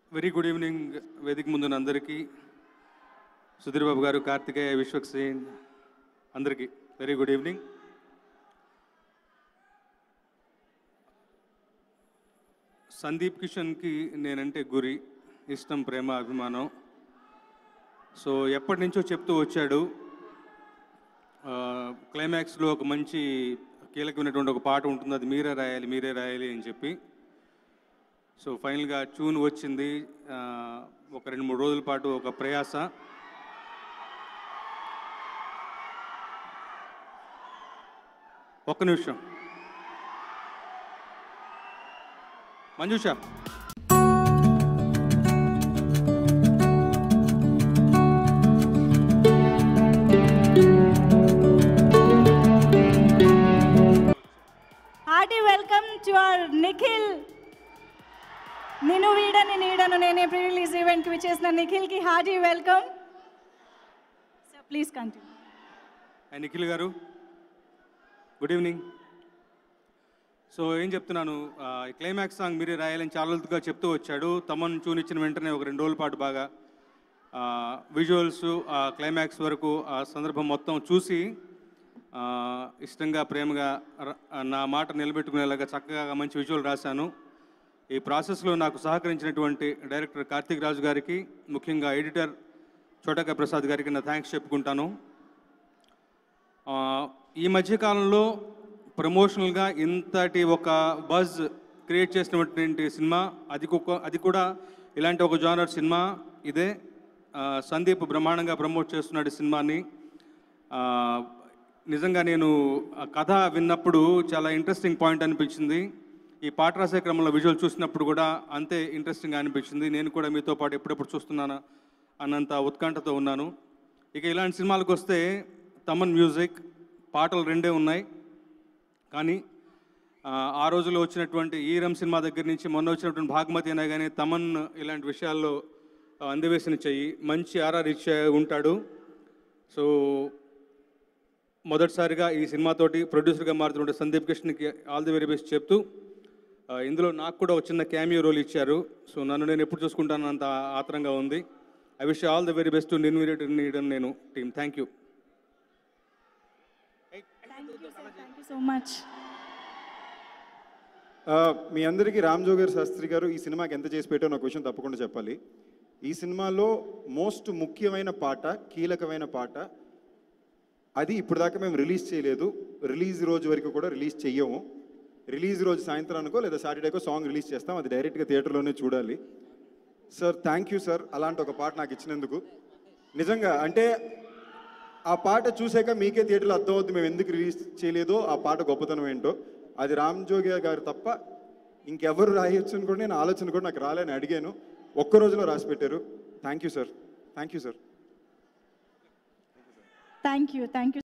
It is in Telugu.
వెరీ గుడ్ ఈవినింగ్ వేదిక ముందున్న అందరికీ సుధీర్ బాబు గారు కార్తికేయ విశ్వక్ సేన్ అందరికీ వెరీ గుడ్ ఈవినింగ్ సందీప్ కిషన్కి నేనంటే గురి ఇష్టం ప్రేమ అభిమానం సో ఎప్పటి నుంచో చెప్తూ వచ్చాడు ఆ, క్లైమాక్స్లో ఒక మంచి కీలకమైనటువంటి ఒక పాట ఉంటుంది అది మీరే రాయాలి మీరే రాయాలి అని చెప్పి సో ఫైనల్గా ట్యూన్ వచ్చింది ఆ, ఒక రెండు మూడు రోజుల పాటు ఒక ప్రయాస ఒక్క నిమిషం Manjusha hearty welcome to our Nikhil నిన్ను వీడని నీడను నేనే ప్రీ రిలీజ్ ఈవెంట్కి విచ్చేసిన నిఖిల్కి hearty welcome so please continue and Nikhil garu good evening so ఏం చెప్తున్నాను ఆ, ఈ క్లైమాక్స్ సాంగ్ మీరే రాయాలని చాలా రోజులుగా చెప్తూ వచ్చాడు తమన్ ట్యూన్ ఇచ్చిన వెంటనే ఒక రెండు రోజుల పాటు బాగా విజువల్స్ ఆ క్లైమాక్స్ వరకు ఆ సందర్భం మొత్తం చూసి ఆ, ఇష్టంగా ప్రేమగా ర- నా మాట నిలబెట్టుకునేలాగా చక్కగా మంచి విజువల్ రాశాను ఈ ప్రాసెస్లో నాకు సహకరించినటువంటి డైరెక్టర్ కార్తీక్ రాజు గారికి ముఖ్యంగా ఎడిటర్ చోటక ప్రసాద్ గారికి నా థ్యాంక్స్ చెప్పుకుంటాను ఆ, ఈ మధ్యకాలంలో ప్రమోషనల్గా ఇంతటి ఒక బజ్ క్రియేట్ చేసినటువంటి సినిమా అది కుక్క- అది కూడా ఇలాంటి ఒక జానర్ సినిమా ఇదే ఆ, సందీప్ బ్రహ్మాండంగా ప్రమోట్ చేస్తున్నాడు ఈ సినిమాని ఆ, నిజంగా నేను ఆ కథ విన్నప్పుడు చాలా ఇంట్రెస్టింగ్ పాయింట్ అనిపించింది ఈ పాట రాసే క్రమంలో విజువల్ చూసినప్పుడు కూడా అంతే ఇంట్రెస్టింగ్గా అనిపించింది నేను కూడా మీతో పాటు ఎప్పుడెప్పుడు చూస్తున్నాను అన్నంత ఉత్కంఠతో ఉన్నాను ఇక ఇలాంటి సినిమాలకు వస్తే తమన్ మ్యూజిక్ పాటలు రెండే ఉన్నాయి కానీ ఆ, ఆ రోజుల్లో వచ్చినటువంటి ఈరం సినిమా దగ్గర నుంచి మొన్న వచ్చినటువంటి భాగమతి అయినా కానీ తమన్ ఇలాంటి విషయాల్లో ఆ, అందవేసిన చెయ్యి మంచి ఆర్ఆర్ ఇచ్చే ఉంటాడు సో మొదటిసారిగా ఈ సినిమాతోటి ప్రొడ్యూసర్గా మారుతున్న సందీప్ కృష్ణకి ఆల్ ది వెరీ బెస్ట్ చెప్తూ ఆ, ఇందులో నాకు కూడా ఒక చిన్న క్యామియో రోల్ ఇచ్చారు సో నన్ను నేను ఎప్పుడు చూసుకుంటాను అంత ఆత్రంగా ఉంది I wish all the very best నిన్ను నీడన్ నేను team thank you thank you sir thank you so much ఆ, మీ అందరికీ రామ్ జోగర్ శాస్త్రి గారు ఈ సినిమాకి ఎంత చేసి పెట్టారో నాకు విషయం తప్పకుండా చెప్పాలి ఈ సినిమాలో మోస్ట్ ముఖ్యమైన పాట కీలకమైన పాట అది ఇప్పుడు దాకా మేము రిలీజ్ చేయలేదు రిలీజ్ రోజు వరకు కూడా రిలీజ్ చెయ్యము రిలీజ్ రోజు సాయంత్రానికో లేదా సాటర్డేకో సాంగ్ రిలీజ్ చేస్తాం అది డైరెక్ట్గా థియేటర్లోనే చూడాలి సార్ థ్యాంక్ యూ సార్ అలాంటి ఒక పాట నాకు ఇచ్చినందుకు నిజంగా అంటే ఆ పాట చూసాక మీకే థియేటర్లో అర్థమవుతుంది మేము ఎందుకు రిలీజ్ చేయలేదో ఆ పాట గొప్పతనం ఏంటో అది రామ్ జోగి గారు తప్ప ఇంకెవరు రాయొచ్చు అని కూడా నేను ఆలోచన కూడా నాకు రాలేని అడిగాను ఒక్క రోజులో రాసి పెట్టారు thank you sir thank you sir thank you thank you